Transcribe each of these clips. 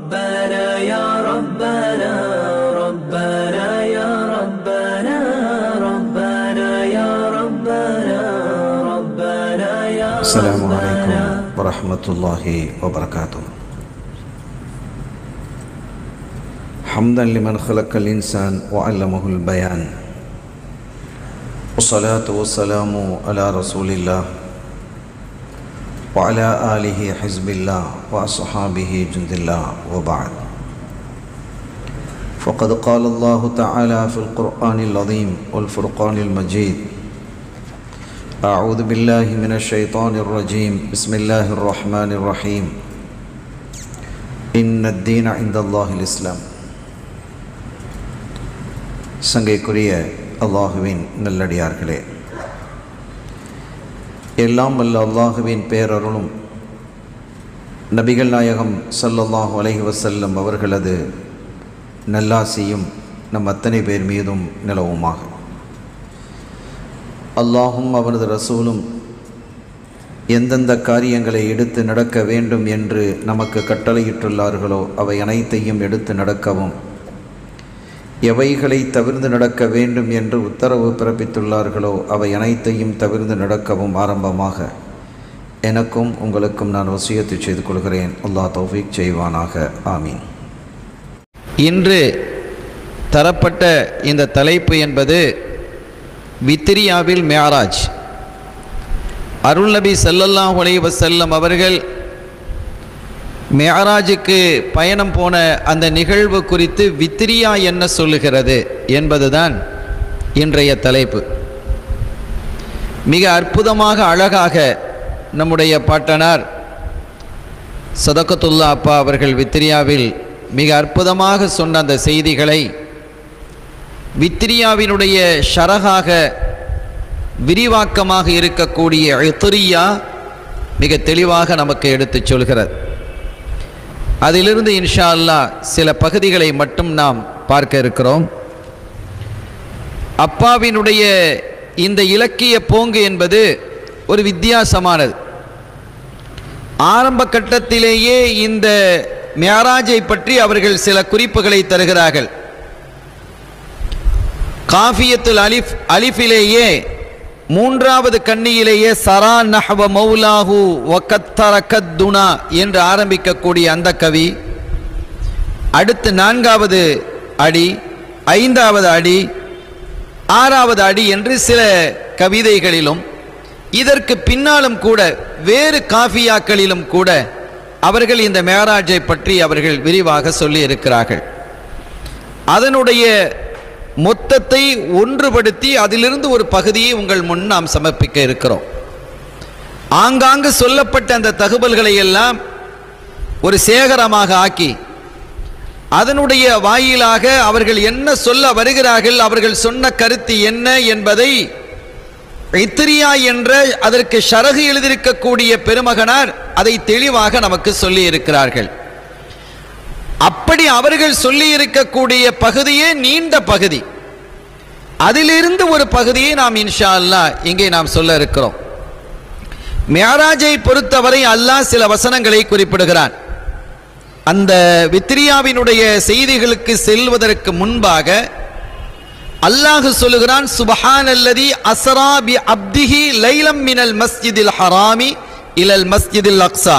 ربنا يا ربنا ربنا يا ربنا ربنا يا ربنا ربنا يا السلام عليكم ورحمة الله وبركاته حمدا لمن خلق الإنسان وعلمه البيان والصلاة والسلام على رسول الله وعلى آله حزب الله وأصحابه جند الله وبعد فقد قال الله تعالى في القرآن العظيم والفرقان المجيد أعوذ بالله من الشيطان الرجيم بسم الله الرحمن الرحيم إن الدين عند الله الإسلام சங்கைக்குரிய அல்லாஹுவின் நல்லடியார்களே எல்லாம் வல்ல அல்லாஹுவின் பேரருளும் நபிகள் நாயகம் ஸல்லல்லாஹு அலைஹி வஸல்லம் அவர்களது நல்லாசியும் நம் அத்தனை பேர் மீதும் நிலவுமாக அல்லாஹும் அவனது ரசூலும் எந்தெந்த காரியங்களை எடுத்து நடக்க வேண்டும் என்று நமக்கு கட்டளையிட்டுள்ளார்களோ அவை அனைத்தையும் எடுத்து நடக்கவும் எவைகளை தவிர்ந்து நடக்க வேண்டும் என்று உத்தரவு பிறப்பித்துள்ளார்களோ அவை அனைத்தையும் தவிர்ந்து நடக்கவும் ஆரம்பமாக எனக்கும் உங்களுக்கும் நான் வசியத்து செய்து கொள்கிறேன் அல்லாஹ் தௌஃபீக் செய்வானாக ஆமீன் இன்று தரப்பட்ட இந்த தலைப்பு என்பது வித்திரியாவில் மேராஜ் அருள் நபி ஸல்லல்லாஹு அலைஹி வஸல்லம் அவர்கள் மேராஜுக்கு பயணம் போன அந்த நிகழ்வு குறித்து வித்திரியா என்ன சொல்லுகிறது என்பதுதான் இன்றைய தலைப்பு மிக அற்புதமாக அழகாக நம்முடைய பாட்டனார் சதகத்துல்லா அப்பா அவர்கள் வித்திரியாவில் மிக அற்புதமாக சொன்ன அந்த செய்திகளை வித்திரியாவினுடைய ஷரகாக விரிவாக்கமாக இருக்கக்கூடிய இத்திரியா மிக தெளிவாக நமக்கு எடுத்துச் சொல்கிறது அதிலிருந்து இன்ஷா அல்லாஹ் சில பகுதிகளை மட்டும் நாம் பார்க்க இருக்கிறோம் அப்பாவினுடைய இந்த இலக்கிய போங்கு என்பது ஒரு வித்தியாசமானது ஆரம்ப கட்டத்திலேயே இந்த மியாராஜை பற்றி அவர்கள் சில குறிப்புகளை தருகிறார்கள் காஃபியத்துல் அலிஃப் அலிஃபிலேயே மூன்றாவது கண்ணியிலேயே சரா நஹவ மௌலாஹு வக்கத்தரக்கத்துனா என்று ஆரம்பிக்கக்கூடிய அந்த கவி அடுத்து நான்காவது அடி ஐந்தாவது அடி ஆறாவது அடி என்று சில கவிதைகளிலும் இதற்கு பின்னாலும் கூட வேறு காஃபியாக்களிலும் கூட அவர்கள் இந்த மேராஜை பற்றி அவர்கள் விரிவாக சொல்லி இருக்கிறார்கள் அதனுடைய மொத்தத்தை ஒன்றுபடுத்தி அதிலிருந்து ஒரு பகுதியை உங்கள் முன் நாம் சமர்ப்பிக்க இருக்கிறோம் ஆங்காங்கு சொல்லப்பட்ட அந்த தகவல்களை எல்லாம் ஒரு சேகரமாக ஆக்கி அதனுடைய வாயிலாக அவர்கள் என்ன சொல்ல வருகிறார்கள் அவர்கள் சொன்ன கருத்து என்ன என்பதை இத்திரியா என்ற அதற்கு ஷரகு எழுதியிருக்கக்கூடிய பெருமகனார் அதை தெளிவாக நமக்கு சொல்லி இருக்கிறார்கள் அப்படி அவர்கள் சொல்லி இருக்கக்கூடிய பகுதியே நீண்ட பகுதி அதிலிருந்து ஒரு பகுதியை நாம் இன்ஷா அல்லாஹ் இங்கே நாம் சொல்ல இருக்கிறோம் மேராஜை பொறுத்தவரை அல்லாஹ் சில வசனங்களை குறிப்பிடுகிறான் அந்த வித்ரியாவினுடைய செய்திகளுக்கு செல்வதற்கு முன்பாக அல்லாஹ் சொல்லுகிறான் சுபஹான் அல்லதி அசரா பி அப்திஹி லைலம் மினல் மஸ்ஜிதில் ஹராமி இலல் மஸ்ஜிதில் அக்ஸா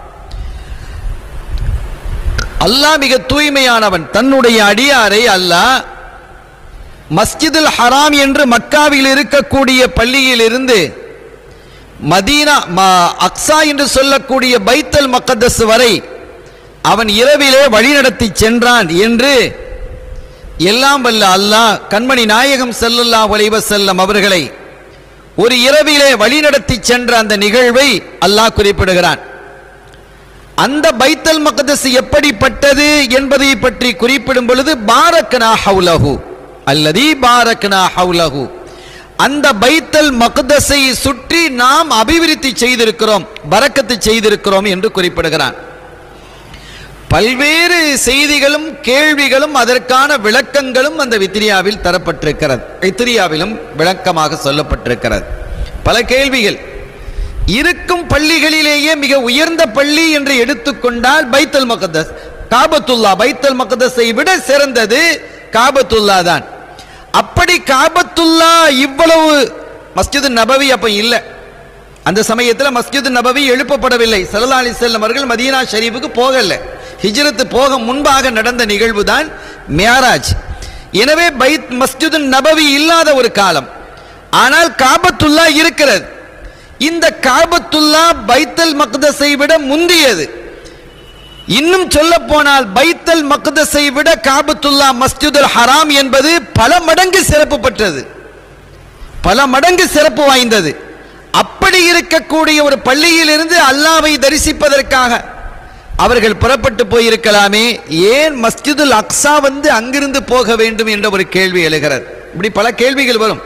அல்லாஹ் மிக தூய்மையானவன் தன்னுடைய அடியாரை அல்லாஹ் மஸ்ஜிதுல் ஹராம் என்று மக்காவில் இருக்கக்கூடிய பள்ளியிலிருந்து மதீனா ம- அக்ஸா என்று சொல்லக்கூடிய பைத்தல் மக்கத்தஸ் வரை அவன் இரவிலே வழிநடத்தி சென்றான் என்று எல்லாம் வல்ல அல்லாஹ் கண்மணி நாயகம் ஸல்லல்லாஹு அலைஹி வஸல்லம் அவர்களை ஒரு இரவிலே வழிநடத்தி சென்ற அந்த நிகழ்வை அல்லாஹ் குறிப்பிடுகிறான் அந்த பைத்தல் மக்தஸ் எப்படிப்பட்டது என்பதை பற்றி குறிப்பிடும் பொழுது பாரக்னா ஹவுலஹு அல்லதி பாரக்னா ஹவுலஹு அந்த பைத்தல் மக்தஸை சுற்றி நாம் அபிவிருத்தி செய்திருக்கிறோம் பரக்கத்து செய்திருக்கிறோம் என்று குறிப்பிடுகிறான் பல்வேறு செய்திகளும் கேள்விகளும் அதற்கான விளக்கங்களும் அந்த வித்திரியாவில் தரப்பட்டிருக்கிறது வித்திரியாவிலும் விளக்கமாக சொல்லப்பட்டிருக்கிறது பல கேள்விகள் இருக்கும் பள்ளிகளிலேயே மிக உயர்ந்த பள்ளி என்று எடுத்துக்கொண்டால் பைத்தல் முகத்தஸ் காபத்துல்லா பைத்தல் மக்தஸை விட சிறந்தது காபத்துல்லா தான் அப்படி காபத்துல்லா இவ்வளவு மஸ்ஜிது நபவி அப்ப இல்லை அந்த சமயத்தில் மஸ்ஜித் நபவி எழுப்பப்படவில்லை சல்லா அலி செல்லம் அவர்கள் மதீனா ஷரீஃபுக்கு போகல ஹிஜ்ரத்து போக முன்பாக நடந்த நிகழ்வு தான் மியாராஜ் எனவே பைத் மஸ்ஜித் நபவி இல்லாத ஒரு காலம் ஆனால் காபத்துல்லா இருக்கிறது இந்த காபத்துல்லா பைத்தல் மக்தஸை விட முந்தியது இன்னும் சொல்ல போனால் பைத்தல் மக்தஸை விட காபத்துல்லா மஸ்ஜிதுல் ஹராம் என்பது பல மடங்கு சிறப்பு பெற்றது பல மடங்கு சிறப்பு வாய்ந்தது அப்படி இருக்கக்கூடிய ஒரு பள்ளியிலிருந்து அல்லாவை தரிசிப்பதற்காக அவர்கள் புறப்பட்டு போயிருக்கலாமே ஏன் மஸ்ஜிதுல் அக்ஸா வந்து அங்கிருந்து போக வேண்டும் என்ற ஒரு கேள்வி எழுகிறது இப்படி பல கேள்விகள் வரும்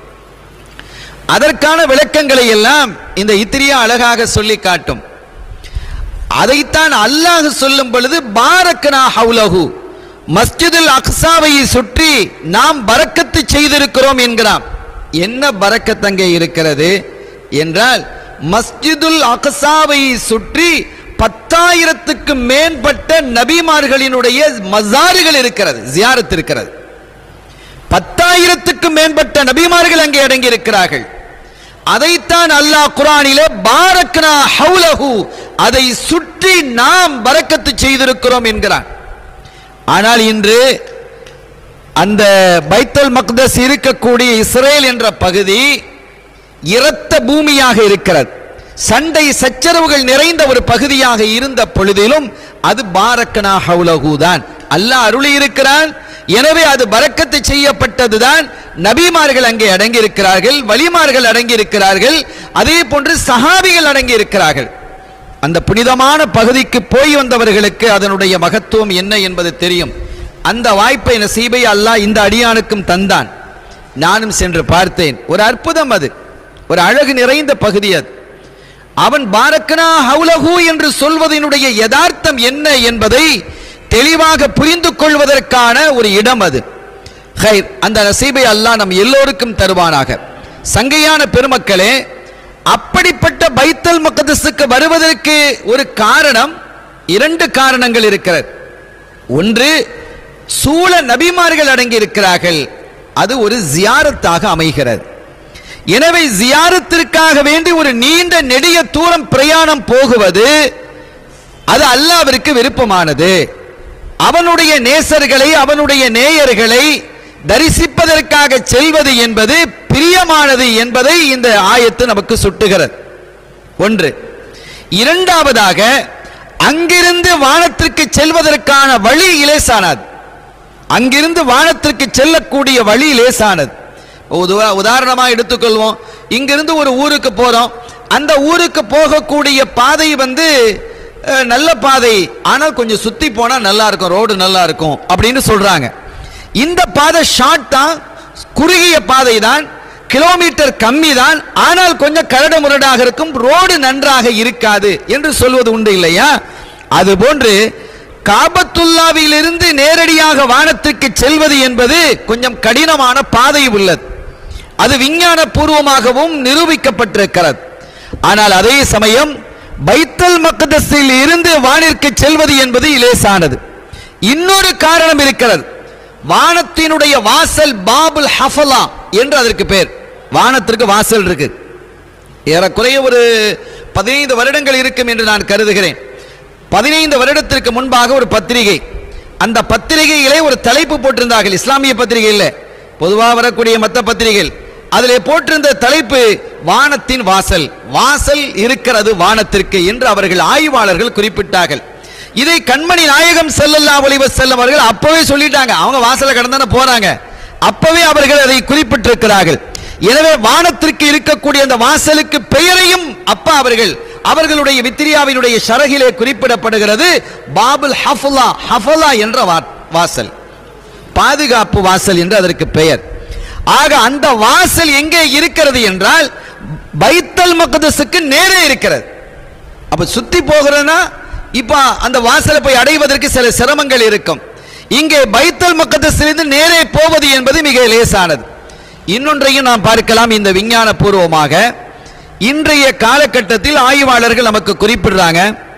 அதற்கான விளக்கங்களை எல்லாம் இந்த இத்திரியா அழகாக சொல்லி காட்டும் அதைத்தான் அல்லாஹ் சொல்லும் பொழுது பாரக்கனா ஹவுலஹு மஸ்ஜிதுல் அக்ஸாவை சுற்றி நாம் பரக்கத்து செய்திருக்கிறோம் என்கிறான் என்ன பரக்கத் அங்கே இருக்கிறது என்றால் மஸ்ஜிதுல் அக்ஸாவை சுற்றி பத்தாயிரத்துக்கு மேற்பட்ட நபிமார்களினுடைய மசாறுகள் இருக்கிறது ஜியாரத் இருக்கிறது பத்தாயிரத்துக்கு மேற்பட்ட நபிமார்கள் அங்கே அடங்கி இருக்கிறார்கள் அதைத்தான் அல்லாஹ் குரானிலே பாரக்னா ஹவுலஹு அதை சுற்றி நாம் பரக்கத்து செய்திருக்கிறோம் என்கிறான் ஆனால் இன்று அந்த பைத்தல் மக்தஸ் இருக்கக்கூடிய இஸ்ரேல் என்ற பகுதி இரத்த பூமியாக இருக்கிறது சண்டை சச்சரவுகள் நிறைந்த ஒரு பகுதியாக இருந்த பொழுதிலும் அது பாரக்கனா ஹவுலஹு தான் அல்லாஹ் அருளி இருக்கிறான் எனவே அது பரக்கத்து செய்யப்பட்டதுதான் நபிமார்கள் அங்கே அடங்கி இருக்கிறார்கள் வலிமார்கள் அடங்கி இருக்கிறார்கள் அதே போன்று சஹாபிகள் அடங்கி இருக்கிறார்கள் அந்த புனிதமான பகுதிக்கு போய் வந்தவர்களுக்கு அதனுடைய மகத்துவம் என்ன என்பது தெரியும் அந்த வாய்ப்பை நசீபை அல்லாஹ் இந்த அடியானுக்கும் தந்தான் நானும் சென்று பார்த்தேன் ஒரு அற்புதம் அது ஒரு அழகு நிறைந்த பகுதி அது அவன் பாரக்கனா ஹவுலஹு என்று சொல்வதனுடைய யதார்த்தம் என்ன என்பதை தெளிவாக புரிந்து கொள்வதற்கான ஒரு இடம் அது ஹைர் அந்த நசீபை அல்லாஹ் நம் எல்லோருக்கும் தருவானாக சங்கையான பெருமக்களே அப்படிப்பட்ட பைத்தல் மக்கதஸுக்கு வருவதற்கு ஒரு காரணம் இரண்டு காரணங்கள் இருக்கிறது ஒன்று சூழ நபிமார்கள் அடங்கி இருக்கிறார்கள் அது ஒரு ஜியாரத்தாக அமைகிறது எனவே ஜியாரத்திற்காக வேண்டி ஒரு நீண்ட நெடிய தூரம் பிரயாணம் போகுவது அது அல்லாவிற்கு விருப்பமானது அவனுடைய நேசர்களை அவனுடைய நேயர்களை தரிசிப்பதற்காக செல்வது என்பது பிரியமானது என்பதை இந்த ஆயத்து நமக்கு சுட்டுகிறது ஒன்று இரண்டாவதாக அங்கிருந்து வானத்திற்கு செல்வதற்கான வழி இலேசானது அங்கிருந்து வானத்திற்கு செல்லக்கூடிய வழி லேசானது உதா- உதாரணமா எடுத்துக்கொள்வோம் இங்கிருந்து ஒரு ஊருக்கு போறோம் அந்த ஊருக்கு போகக்கூடிய பாதை வந்து அஹ், நல்ல பாதை ஆனால் கொஞ்சம் சுத்தி போனா நல்லா இருக்கும் ரோடு நல்லா இருக்கும் அப்படின்னு சொல்றாங்க இந்த பாதை ஷார்ட் தான் குறுகிய பாதை தான் கிலோமீட்டர் கம்மி தான் ஆனால் கொஞ்சம் கரடு முரடாக இருக்கும் ரோடு நன்றாக இருக்காது என்று சொல்வது உண்டு இல்லையா அதுபோன்று காபத்துல்லாவிலிருந்து நேரடியாக வானத்துக்கு செல்வது என்பது கொஞ்சம் கடினமான பாதை உள்ளது அது விஞ்ஞான பூர்வமாகவும் நிரூபிக்கப்பட்டிருக்கிறது ஆனால் அதே சமயம் பைத்தல் மக்தஸில் இருந்து வானிற்கு செல்வது என்பது இலேசானது இன்னொரு காரணம் இருக்கிறது வானத்தினுடைய வாசல் பாபுல் ஹஃபலா என்று அதற்கு பேர் வானத்திற்கு வாசல் இருக்கு ஏறக்குறைய ஒரு பதினைந்து வருடங்கள் இருக்கும் என்று நான் கருதுகிறேன் பதினைந்து வருடத்திற்கு முன்பாக ஒரு பத்திரிகை அந்த பத்திரிகையிலே ஒரு தலைப்பு போட்டிருந்தார்கள் இஸ்லாமிய பத்திரிகை இல்லை பொதுவாக வரக்கூடிய மற்ற பத்திரிகைகள் அதிலே போட்டிருந்த தலைப்பு வானத்தின் வாசல் வாசல் இருக்கிறது வானத்திற்கு என்று அவர்கள் ஆய்வாளர்கள் குறிப்பிட்டார்கள் இதை கண்மணி நாயகம் ஸல்லல்லாஹு அலைஹி வஸல்லம் அவர்கள் அப்பவே சொல்லிட்டாங்க அவங்க வாசலை கடந்தானே போறாங்க அப்பவே அவர்கள் அதை குறிப்பிட்டிருக்கிறார்கள் எனவே வானத்திற்கு இருக்கக்கூடிய அந்த வாசலுக்கு பெயரையும் அப்பா அவர்கள் அவர்களுடைய வித்திரியாவினுடைய ஷரகிலே குறிப்பிடப்படுகிறது பாபுல் ஹஃபுல்லா ஹஃபலா என்ற வா- வாசல் பாதுகாப்பு வாசல் என்று அதற்கு பெயர் ஆக அந்த வாசல் எங்கே இருக்கிறது என்றால் பைத்தல் மக்தஸுக்கு நேரே இருக்கிறது அப்ப சுத்தி போகிறதுனா இப்ப அந்த வாசலை போய் அடைவதற்கு சில சிரமங்கள் இருக்கும் இங்கே பைத்தல் மக்கத்திலிருந்து நேரே போவது என்பது மிக லேசானது இன்னொன்றையும் நாம் பார்க்கலாம் இந்த விஞ்ஞான பூர்வமாக இன்றைய காலகட்டத்தில் ஆய்வாளர்கள் நமக்கு குறிப்பிடுறாங்க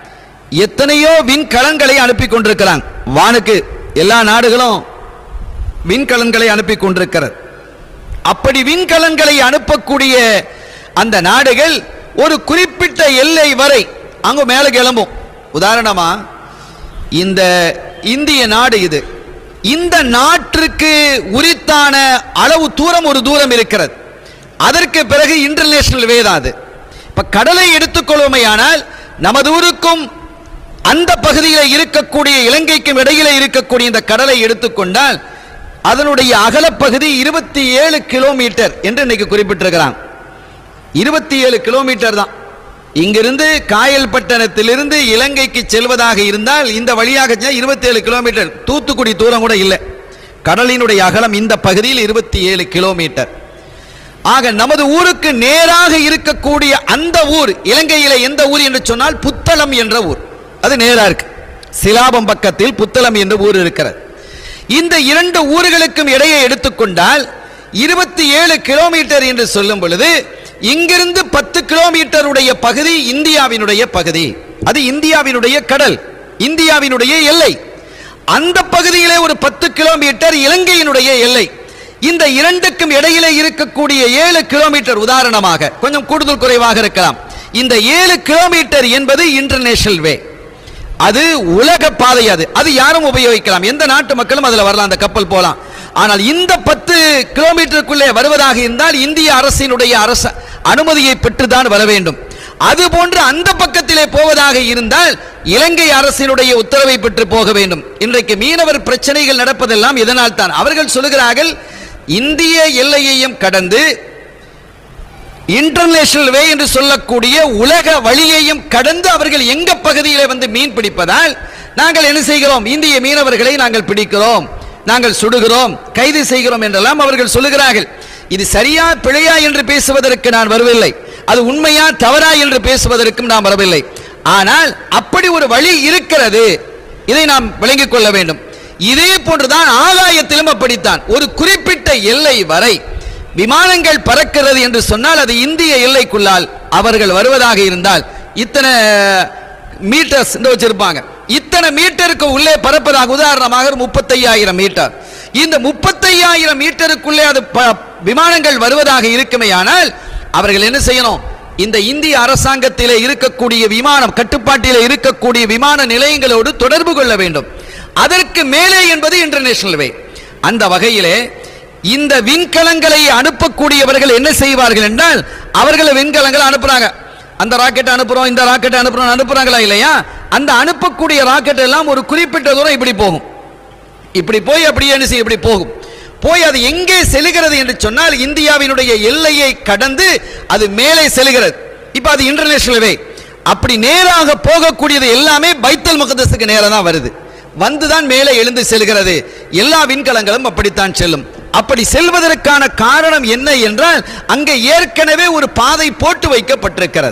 எத்தனையோ விண்கலன்களை அனுப்பி கொண்டிருக்கிறாங்க வானுக்கு எல்லா நாடுகளும் விண்கலன்களை அனுப்பி கொண்டிருக்கிறது அப்படி விண்கலன்களை அனுப்பக்கூடிய அந்த நாடுகள் ஒரு குறிப்பிட்ட எல்லை வரை அங்க மேல கிளம்பும் உதாரணமா இந்த இந்திய நாடு இது இந்த நாட்டிற்கு உரித்தான அளவு தூரம் ஒரு தூரம் இருக்கிறது அதற்கு பிறகு இன்டர்நேஷனல் வே தான் அது இப்ப கடலை எடுத்துக்கொள்வோமையானால் நமது ஊருக்கும் அந்த பகுதியில் இருக்கக்கூடிய இலங்கைக்கும் இடையில இருக்கக்கூடிய இந்த கடலை எடுத்துக்கொண்டால் அதனுடைய அகலப்பகுதி இருபத்தி ஏழு கிலோமீட்டர் என்று இன்னைக்கு குறிப்பிட்டிருக்கிறான் இருபத்தி ஏழு கிலோமீட்டர் தான் இங்கிருந்து காயல்பட்டணத்திலிருந்து இலங்கைக்கு செல்வதாக இருந்தால் இந்த வழியாக இருபத்தி ஏழு கிலோமீட்டர் தூத்துக்குடி தூரம் கூட இல்லை கடலினுடைய அகலம் இந்த பகுதியில் இருபத்தி ஏழு கிலோமீட்டர் ஆக நமது ஊருக்கு நேராக இருக்கக்கூடிய அந்த ஊர் இலங்கையில எந்த ஊர் என்று சொன்னால் புத்தளம் என்ற ஊர் அது நேரா இருக்கு சிலாபம் பக்கத்தில் புத்தளம் என்ற ஊர் இருக்கிறது இந்த இரண்டு ஊர்களுக்கும் இடையே எடுத்துக்கொண்டால் இருபத்தி ஏழு கிலோமீட்டர் என்று சொல்லும் பொழுது இங்கிருந்து பத்து கிலோமீட்டருடைய பகுதி இந்தியாவினுடைய பகுதி அது இந்தியாவினுடைய கடல் இந்தியாவினுடைய எல்லை அந்த பகுதியிலே ஒரு பத்து கிலோமீட்டர் இலங்கையினுடைய எல்லை இந்த இரண்டுக்கும் இடையிலே இருக்கக்கூடிய ஏழு கிலோமீட்டர் உதாரணமாக கொஞ்சம் கூடுதல் குறைவாக இருக்கலாம் இந்த ஏழு கிலோமீட்டர் என்பது இன்டர்நேஷனல் வே அது உலக பாதை அது அது யாரும் உபயோகிக்கலாம் எந்த நாட்டு மக்களும் அதுல வரலாம் அந்த கப்பல் போலாம் ஆனால் இந்த பத்து கிலோமீட்டருக்குள்ளே வருவதாக இருந்தால் இந்திய அரசினுடைய அரச அனுமதியை பெற்றுதான் வர வேண்டும் அது போன்று அந்த பக்கத்திலே போவதாக இருந்தால் இலங்கை அரசினுடைய உத்தரவை பெற்று போக வேண்டும் இன்றைக்கு மீனவர் பிரச்சனைகள் நடப்பதெல்லாம் இதனால் தான் அவர்கள் சொல்லுகிறார்கள் இந்திய எல்லையையும் கடந்து இன்டர்நேஷனல் வே என்று சொல்லக்கூடிய உலக வழியையும் கடந்து அவர்கள் எங்க பகுதியிலே வந்து மீன் பிடிப்பதால் நாங்கள் என்ன செய்கிறோம் இந்திய மீனவர்களை நாங்கள் பிடிக்கிறோம் நாங்கள் சுடுகிறோம் கைது செய்கிறோம் என்றெல்லாம் அவர்கள் சொல்லுகிறார்கள் இது சரியா பிழையா என்று பேசுவதற்கு நான் வரவில்லை அது உண்மையா தவறா என்று பேசுவதற்கும் நான் வரவில்லை ஆனால் அப்படி ஒரு வழி இருக்கிறது இதை நாம் விளங்கிக் கொள்ள வேண்டும் இதே போன்றுதான் ஆகாயத்திலும் அப்படித்தான் ஒரு குறிப்பிட்ட எல்லை வரை விமானங்கள் பறக்கிறது என்று சொன்னால் அது இந்திய எல்லைக்குள்ளால் அவர்கள் வருவதாக இருந்தால் இத்தனை மீட்டர்ஸ் வச்சிருப்பாங்க இத்தனை மீட்டருக்கு உள்ளே பறப்பதாக உதாரணமாக முப்பத்தையாயிரம் மீட்டர் இந்த முப்பத்தையாயிரம் மீட்டருக்குள்ளே அது ப- விமானங்கள் வருவதாக இருக்குமேயானால் அவர்கள் என்ன செய்யணும் இந்த இந்திய அரசாங்கத்திலே இருக்கக்கூடிய விமானம் கட்டுப்பாட்டிலே இருக்கக்கூடிய விமான நிலையங்களோடு தொடர்பு கொள்ள வேண்டும் அதற்கு மேலே என்பது இன்டர்நேஷனல் வே அந்த வகையிலே இந்த விண்கலங்களை அனுப்பக்கூடியவர்கள் என்ன செய்வார்கள் என்றால் அவர்கள் விண்கலங்களை அனுப்புறாங்க அந்த ராக்கெட் அனுப்புறோம் இந்த ராக்கெட் அனுப்புறோம் அனுப்புறாங்களா இல்லையா அந்த அனுப்பக்கூடிய ராக்கெட் எல்லாம் ஒரு குறிப்பிட்ட தூரம் இப்படி போகும் இப்படி போய் அப்படியே என்ன செய்யும் இப்படி போகும் போய் அது எங்கே செல்கிறது என்று சொன்னால் இந்தியாவினுடைய எல்லையை கடந்து அது மேலே செல்கிறது இப்ப அது இன்டர்நேஷனல் வே அப்படி நேராக போகக்கூடியது எல்லாமே பைத்தல் முகதஸுக்கு நேரா தான் வருது வந்துதான் மேலே எழுந்து செல்கிறது எல்லா விண்கலங்களும் அப்படித்தான் செல்லும் அப்படி செல்வதற்கான காரணம் என்ன என்றால் அங்கே ஏற்கனவே ஒரு பாதை போட்டு வைக்கப்பட்டிருக்கிறது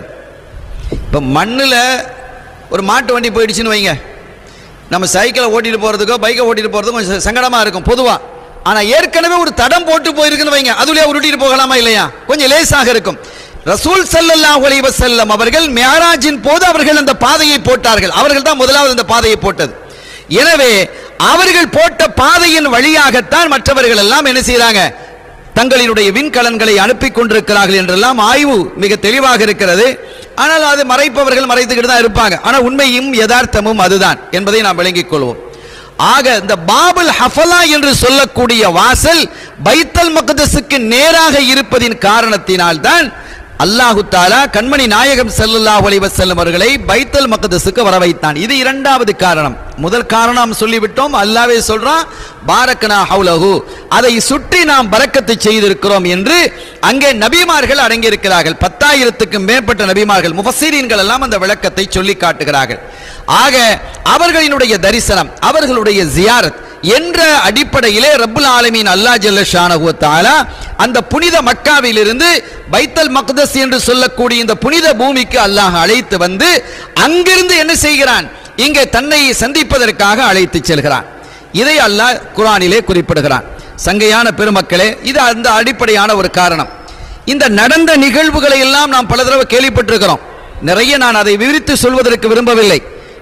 இப்ப மண்ணுல ஒரு மாட்டு வண்டி போயிடுச்சுன்னு வைங்க நம்ம சைக்கிளை ஓட்டிட்டு போறதுக்கோ பைக்கை ஓட்டிட்டு போறதுக்கோ கொஞ்சம் சங்கடமா இருக்கும் பொதுவா ஆனா ஏற்கனவே ஒரு தடம் போட்டு போயிருக்குன்னு வைங்க அதுலயே உருட்டிட்டு போகலாமா இல்லையா கொஞ்சம் லேசாக இருக்கும் ரசூல் ஸல்லல்லாஹு அலைஹி வஸல்லம் அவர்கள் மியராஜின் போது அவர்கள் அந்த பாதையை போட்டார்கள் அவர்கள் தான் முதலாவது அந்த பாதையை போட்டது எனவே அவர்கள் போட்ட பாதையின் வழியாகத்தான் மற்றவர்கள் எல்லாம் என்ன செய்றாங்க தங்களினுடைய விண்கலன்களை அனுப்பி கொண்டிருக்கிறார்கள் என்றெல்லாம் ஆய்வு மிக தெளிவாக இருக்கிறது ஆனால் அது மறைப்பவர்கள் மறைத்துக்கிட்டு தான் இருப்பாங்க ஆனால் உண்மையும் யதார்த்தமும் அதுதான் என்பதை நாம் விளங்கிக் கொள்வோம் ஆக இந்த பாபுல் ஹஃபலா என்று சொல்லக்கூடிய வாசல் பைத்தல் மக்தஸுக்கு நேராக இருப்பதின் காரணத்தினால்தான் அல்லாஹு தாலா கண்மணி நாயகம் ஸல்லல்லாஹு அலைஹி வஸல்லம் அவர்களை பைத்தல் மக்தஸுக்கு வர வைத்தான் இது இரண்டாவது காரணம் முதல் காரணம் சொல்லிவிட்டோம் அல்லாஹ்வே சொல்றான் பாரக்கனா ஹவுலஹு அதை சுற்றி நாம் பரக்கத்தை செய்திருக்கிறோம் என்று அங்கே நபிமார்கள் அடங்கியிருக்கிறார்கள் பத்தாயிரத்துக்கும் மேற்பட்ட நபிமார்கள் முஃபஸ்ஸீரீன்கள் எல்லாம் அந்த விளக்கத்தை சொல்லி காட்டுகிறார்கள் ஆக அவர்களினுடைய தரிசனம் அவர்களுடைய ஜியாரத் என்ற அடிப்படையிலே ரப்புல் ஆலமீன் அல்லாஹ் ஜல்ல ஷானஹு தஆலா அந்த புனித மக்காவிலிருந்து பைத்தல் மக்தஸ் என்று சொல்லக்கூடிய இந்த புனித பூமிக்கு அல்லாஹ் அழைத்து வந்து அங்கிருந்து என்ன செய்கிறான் இங்கே தன்னை சந்திப்பதற்காக அழைத்து செல்கிறான் இதை அல்லாஹ் குர்ஆனிலே குறிப்பிடுகிறான் சங்கையான பெருமக்களே இது அந்த அடிப்படையான ஒரு காரணம் இந்த நடந்த நிகழ்வுகளை எல்லாம் நாம் பல தடவை கேள்விப்பட்டிருக்கிறோம் நிறைய நான் அதை விவரித்து சொல்வதற்கு விரும்பவில்லை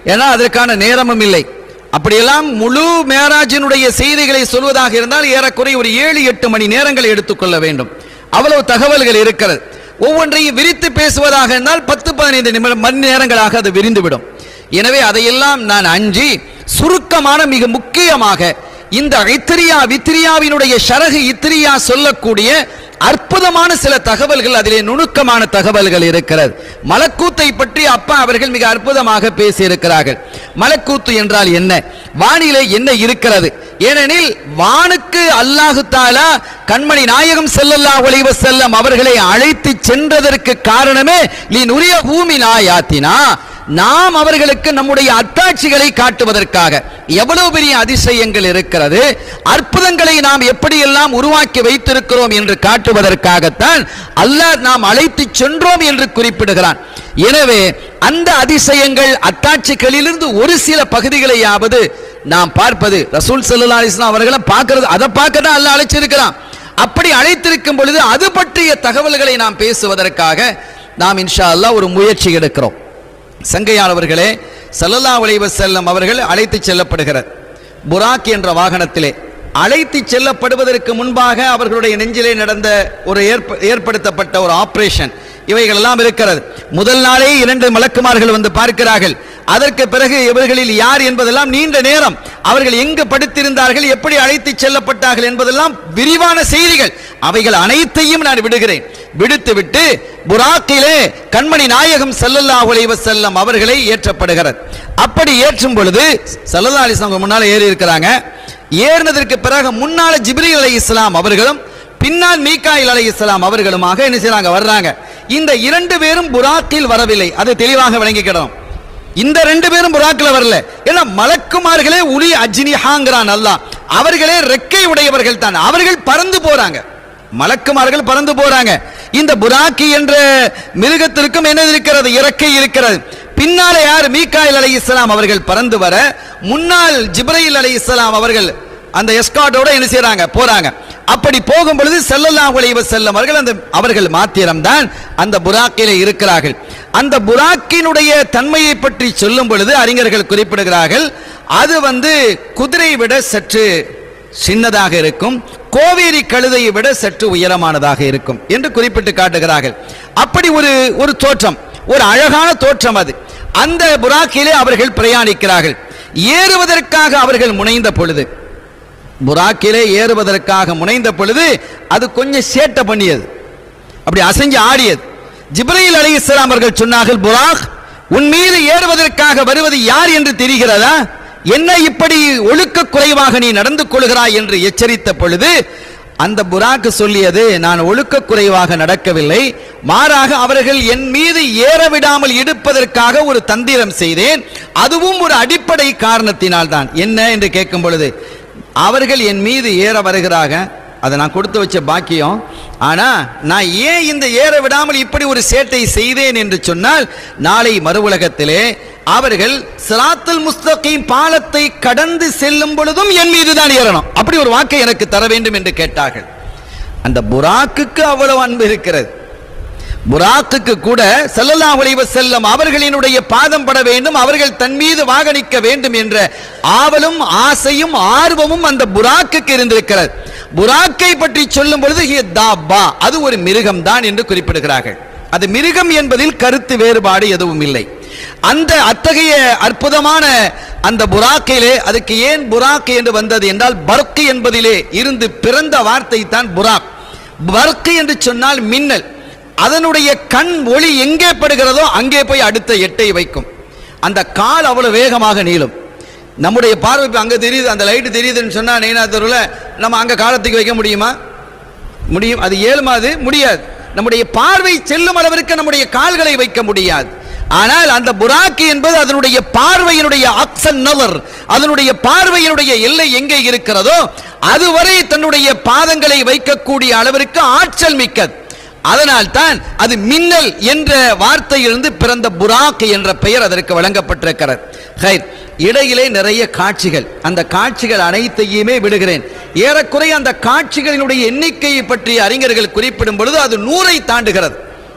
ஏன்னா அதற்கான நேரமும் இல்லை அப்படியெல்லாம் முழு மேராஜினுடைய செய்திகளை சொல்வதாக இருந்தால் ஏறக்குறைய ஒரு ஏழு எட்டு மணி நேரங்களை எடுத்துக்கொள்ள வேண்டும் அவ்வளவு தகவல்கள் இருக்கிறது ஒவ்வொன்றையும் விரித்து பேசுவதாக இருந்தால் பத்து பதினைந்து நிமிடம் மணி நேரங்களாக அது விரிந்துவிடும் எனவே அதையெல்லாம் நான் அஞ்சி சுருக்கமான மிக முக்கியமாக இந்த இத்திரியா வித்திரியாவினுடைய ஷரகு இத்திரியா சொல்லக்கூடிய அற்புதமான சில தகவல்கள் அதிலே நுணுக்கமான தகவல்கள் இருக்கிறது மலக்கூத்தை பற்றி அப்பா அவர்கள் மிக அற்புதமாக பேசியிருக்கிறார்கள் மலக்கூத்து என்றால் என்ன வானிலை என்ன இருக்கிறது ஏனெனில் வானுக்கு அல்லாஹு தாலா கண்மணி நாயகம் செல்லல்லா ஒளிவ செல்லம் அவர்களை அழைத்து சென்றதற்கு காரணமே நீ நுரிய பூமி நாயாத்தினா நாம் அவர்களுக்கு நம்முடைய அத்தாட்சிகளை காட்டுவதற்காக எவ்வளவு பெரிய அதிசயங்கள் இருக்கிறது அற்புதங்களை நாம் எப்படியெல்லாம் உருவாக்கி வைத்திருக்கிறோம் என்று காட்டுவதற்காகத்தான் அல்லாஹ் நாம் அழைத்து சென்றோம் என்று குறிப்பிடுகிறான் எனவே அந்த அதிசயங்கள் அத்தாட்சிகளிலிருந்து ஒரு சில பகுதிகளையாவது நாம் பார்ப்பது ரசூல் சல்லா அலிஸ்லாம் அவர்களை பார்க்கிறது அதை பார்க்க தான் அல்லாஹ் அழைச்சிருக்கிறான் அப்படி அழைத்திருக்கும் பொழுது அது பற்றிய தகவல்களை நாம் பேசுவதற்காக நாம் இன்ஷா அல்லாஹ் ஒரு முயற்சி எடுக்கிறோம் சங்கையாளவர்களே சல்லல்லா அலைவ செல்லம் அவர்கள் அழைத்து செல்லப்படுகிறார் புராக் என்ற வாகனத்திலே அழைத்து செல்லப்படுவதற்கு முன்பாக அவர்களுடைய நெஞ்சிலே நடந்த ஒரு ஏற்ப ஏற்படுத்தப்பட்ட ஒரு ஆபரேஷன் இவைகள் எல்லாம் இருக்கிறது முதல் நாளே இரண்டு மலக்குமார்கள் வந்து பார்க்கிறார்கள் அதற்கு பிறகு இவர்களில் யார் என்பதெல்லாம் நீண்ட நேரம் அவர்கள் எங்கு படுத்திருந்தார்கள் எப்படி அழைத்து செல்லப்பட்டார்கள் என்பதெல்லாம் விரிவான செய்திகள் அவைகள் அனைத்தையும் நான் விடுகிறேன் விடுத்துவிட்டு புராக்கிலே கண்மணி நாயகம் ஸல்லல்லாஹு அலைஹி வஸல்லம் அவர்களை ஏற்றப்படுகிறது அப்படி ஏற்றும் பொழுது சல்லல்லா அலிஸ்லாம் முன்னால ஏறி இருக்கிறாங்க ஏறினதற்கு பிறகு முன்னால ஜிப்ரீல் அலை இஸ்லாம் அவர்களும் பின்னால் மீகாயில் அலை இஸ்லாம் அவர்களுமாக என்ன செய்றாங்க வர்றாங்க இந்த இரண்டு பேரும் புராக்கில் வரவில்லை அது தெளிவாக விளங்கிக்கிடும் இந்த ரெண்டு பேரும் புறாக்கில் வரல ஏன்னா மலக்குமார்களே உலி அஜ்னிஹாங்கிறான் அல்லாஹ் அவர்களே ரெக்கை உடையவர்கள் தான் அவர்கள் பறந்து போறாங்க மலக்குமார்கள் பறந்து போறாங்க இந்த புராக்கி என்ற மிருகத்திற்கும் என்ன இருக்கிறது இறக்கை இருக்கிறது பின்னாலே யார் மீகாயில் அலை இஸ்லாம் அவர்கள் பறந்து வர முன்னால் ஜிப்ரையில் அலை இஸ்லாம் அவர்கள் அந்த எஸ்கார்டோட என்ன செய்றாங்க போறாங்க அப்படி போகும் பொழுது ஸல்லல்லாஹு அலைஹி வஸல்லம் அவர்கள் அந்த அவர்கள் மாத்திரம்தான் அந்த புராக்கிலே இருக்கிறார்கள் அந்த புராக்கினுடைய தன்மையை பற்றி சொல்லும் பொழுது அறிஞர்கள் குறிப்பிடுகிறார்கள் அது வந்து குதிரை விட சற்று சின்னதாக இருக்கும் கோவேரி கழுதையை விட சற்று உயரமானதாக இருக்கும் என்று குறிப்பிட்டு காட்டுகிறார்கள் அப்படி ஒரு ஒரு தோற்றம் ஒரு அழகான தோற்றம் அது அந்த புராக்கிலே அவர்கள் பிரயாணிக்கிறார்கள் ஏறுவதற்காக அவர்கள் முனைந்த பொழுது புராக்கிலே ஏறுவதற்காக முனைந்த பொழுது அது கொஞ்சம் சேட்டை பண்ணியது அப்படி அசைஞ்சு ஆடியது ஜிப்ரையில் அலைஹிஸ்ஸலாம் அவர்கள் சொன்னார்கள் புராக் உன் மீது ஏறுவதற்காக வருவது யார் என்று தெரிகிறதா என்ன இப்படி ஒழுக்க குறைவாக நீ நடந்து கொள்கிறாய் என்று எச்சரித்த பொழுது அந்த புராக்கு சொல்லியது நான் ஒழுக்க குறைவாக நடக்கவில்லை மாறாக அவர்கள் என் மீது ஏற விடாமல் எடுப்பதற்காக ஒரு தந்திரம் செய்தேன் அதுவும் ஒரு அடிப்படை காரணத்தினால் தான் என்ன என்று கேட்கும் பொழுது அவர்கள் என் மீது ஏற வருகிறாங்க அதை நான் கொடுத்து வச்ச பாக்கியம் ஆனா நான் ஏன் இந்த ஏற விடாமல் இப்படி ஒரு சேட்டை செய்தேன் என்று சொன்னால் நாளை மறுவுலகத்திலே அவர்கள் சிராத்துல் முஸ்தகீம் பாலத்தை கடந்து செல்லும் பொழுதும் என் மீது தான் ஏறணும் அப்படி ஒரு வாக்கை எனக்கு தர வேண்டும் என்று கேட்டார்கள் அந்த புராக்குக்கு அவ்வளவு அன்பு இருக்கிறது புராக்குக்கு கூட ஸல்லல்லாஹு அலைஹி வஸல்லம் அவர்களினுடைய பாதம் பட வேண்டும் அவர்கள் தன் மீது வாகனிக்க வேண்டும் என்ற ஆவலும் ஆசையும் ஆர்வமும் அந்த புராக்குக்கு இருந்திருக்கிறது புராக்கை பற்றி சொல்லும் பொழுது ஹிய தாப்பா அது ஒரு மிருகம் தான் என்று குறிப்பிடுகிறார்கள் அது மிருகம் என்பதில் கருத்து வேறுபாடு எதுவும் இல்லை அந்த அத்தகைய அற்புதமான அந்த புராக்கிலே அதுக்கு ஏன் புராக் என்று வந்தது என்றால் பர்க் என்பதிலே இருந்து பிறந்த வார்த்தை தான் புராக் பர்க் என்று சொன்னால் மின்னல் அதனுடைய கண் ஒளி எங்கே படுகிறதோ அங்கே போய் அடுத்த எட்டை வைக்கும் அந்த கால் அவ்வளவு வேகமாக நீளும் நம்முடைய பார்வை இப்ப அங்க தெரியுது அந்த லைட் தெரியுதுன்னு சொன்னா நெய்னா தெருவில் நம்ம அங்க காலத்துக்கு வைக்க முடியுமா முடியும் அது இயலுமாது முடியாது நம்முடைய பார்வை செல்லும் அளவிற்கு நம்முடைய கால்களை வைக்க முடியாது ஆனால் அந்த புராக்கி என்பது அதனுடைய பார்வையினுடைய அக்சன் நவர் அதனுடைய பார்வையினுடைய எல்லை எங்கே இருக்கிறதோ அதுவரை தன்னுடைய பாதங்களை வைக்கக்கூடிய அளவிற்கு ஆற்றல் மிக்கது அதனால் தான் அது மின்னல் என்ற வார்த்தையிலிருந்து பிறந்த புராக் என்ற பெயர் அதற்கு வழங்கப்பட்டிருக்கிறது ஹைர் இடையிலே நிறைய காட்சிகள் அந்த காட்சிகள் அனைத்தையுமே விடுகிறேன் ஏறக்குறைய அந்த காட்சிகளினுடைய எண்ணிக்கையை பற்றி அறிஞர்கள் குறிப்பிடும் பொழுது அது நூறை தாண்டுகிறது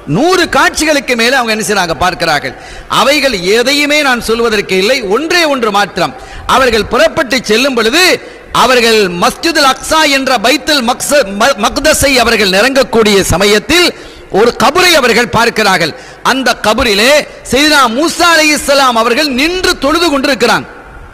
நூறு காட்சிகளுக்கு மேலே அவங்க என்ன செய்றாங்க பார்க்கிறார்கள் அவைகள் எதையுமே நான் சொல்வதற்கு இல்லை ஒன்றே ஒன்று மாத்திரம் அவர்கள் புறப்பட்டு செல்லும் பொழுது அவர்கள் மஸ்ஜிதுல் அக்ஸா என்ற பைத்துல் மக்ஸ- ம- மக்தஸை அவர்கள் நெருங்கக்கூடிய சமயத்தில் ஒரு கபரை அவர்கள் பார்க்கிறார்கள் அந்த கபரிலே செய்தா மூசா அலைஹிஸ்ஸலாம் அவர்கள் நின்று தொழுது கொண்டிருக்கிறாங்க